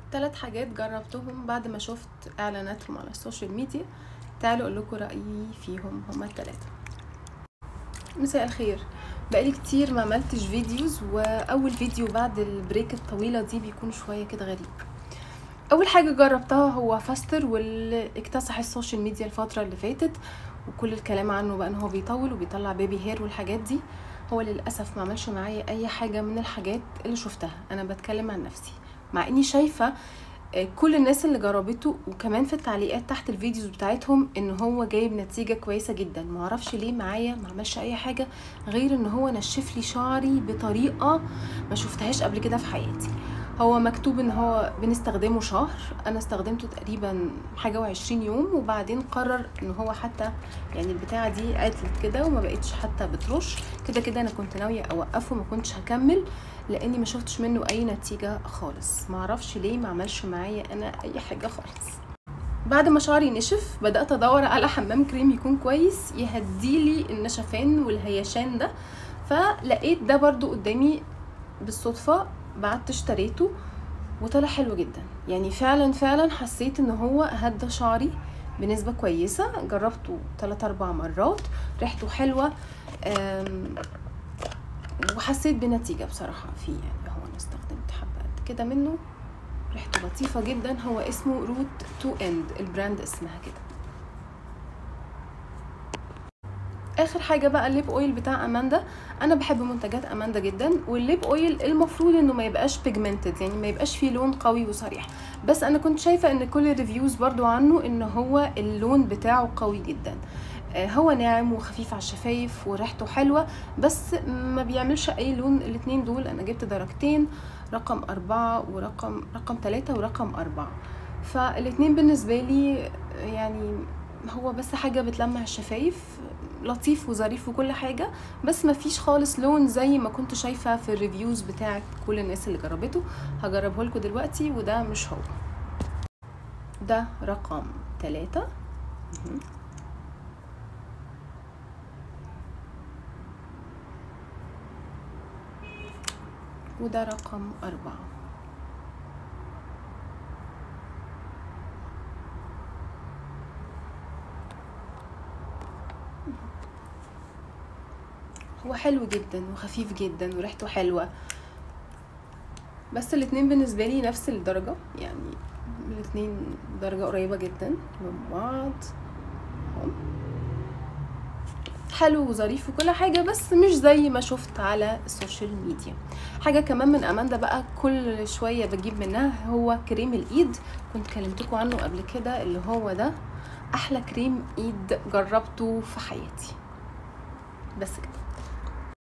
ثلاث حاجات جربتهم بعد ما شفت اعلاناتهم على السوشيال ميديا تعالوا اقول لكم رايي فيهم هما الثلاثه مساء الخير بقالي كتير ما عملتش فيديوز واول فيديو بعد البريك الطويله دي بيكون شويه كده غريب اول حاجه جربتها هو فاستر واللي اكتسح السوشيال ميديا الفتره اللي فاتت وكل الكلام عنه بقى ان هو بيطول وبيطلع بيبي هير والحاجات دي هو للاسف ما عملش معايا اي حاجه من الحاجات اللي شفتها انا بتكلم عن نفسي مع اني شايفه كل الناس اللي جربته وكمان في التعليقات تحت الفيديوز بتاعتهم ان هو جايب نتيجه كويسه جدا معرفش ليه معايا ما عملش اي حاجه غير ان هو نشف لي شعري بطريقه ما شفتهاش قبل كده في حياتي هو مكتوب ان هو بنستخدمه شهر انا استخدمته تقريبا حاجه وعشرين يوم وبعدين قرر ان هو حتى يعني البتاعه دي عطلت كده وما بقتش حتى بترش كده كده انا كنت ناويه اوقفه ما كنتش هكمل لاني ما شفتش منه اي نتيجه خالص ما اعرفش ليه ما عملش معايا انا اي حاجه خالص بعد ما شعري نشف بدات ادور على حمام كريم يكون كويس يهديلي النشفان والهيشان ده فلقيت ده برضو قدامي بالصدفه بعت اشتريته وطلع حلو جدا يعني فعلا فعلا حسيت ان هو هدى شعري بنسبة كويسة جربته 3 أربع مرات ريحته حلوة وحسيت بنتيجة بصراحة فيه يعني هو أنا استخدمت حبة قد كده منه ريحته لطيفة جدا هو اسمه روت تو اند البراند اسمها كده اخر حاجه بقى الليب اويل بتاع اماندا انا بحب منتجات اماندا جدا والليب اويل المفروض انه ما يبقاش بيجمنتد يعني ما يبقاش فيه لون قوي وصريح بس انا كنت شايفه ان كل الريفيوز برضو عنه ان هو اللون بتاعه قوي جدا هو ناعم وخفيف على الشفايف وريحته حلوة بس ما بيعملش أي لون الاتنين دول أنا جبت درجتين رقم أربعة ورقم رقم تلاتة ورقم أربعة فالاتنين بالنسبة لي يعني هو بس حاجة بتلمع الشفايف لطيف وظريف وكل حاجة بس ما فيش خالص لون زي ما كنت شايفة في الريفيوز بتاعت كل الناس اللي جربته هجربه لكم دلوقتي وده مش هو ده رقم تلاتة وده رقم أربعة هو حلو جدا وخفيف جدا وريحته حلوه بس الاتنين بالنسبه لي نفس الدرجه يعني الاتنين درجه قريبه جدا من بعض حلو وظريف وكل حاجة بس مش زي ما شفت على السوشيال ميديا حاجة كمان من أماندا بقى كل شوية بجيب منها هو كريم الإيد كنت كلمتكم عنه قبل كده اللي هو ده أحلى كريم إيد جربته في حياتي بس كده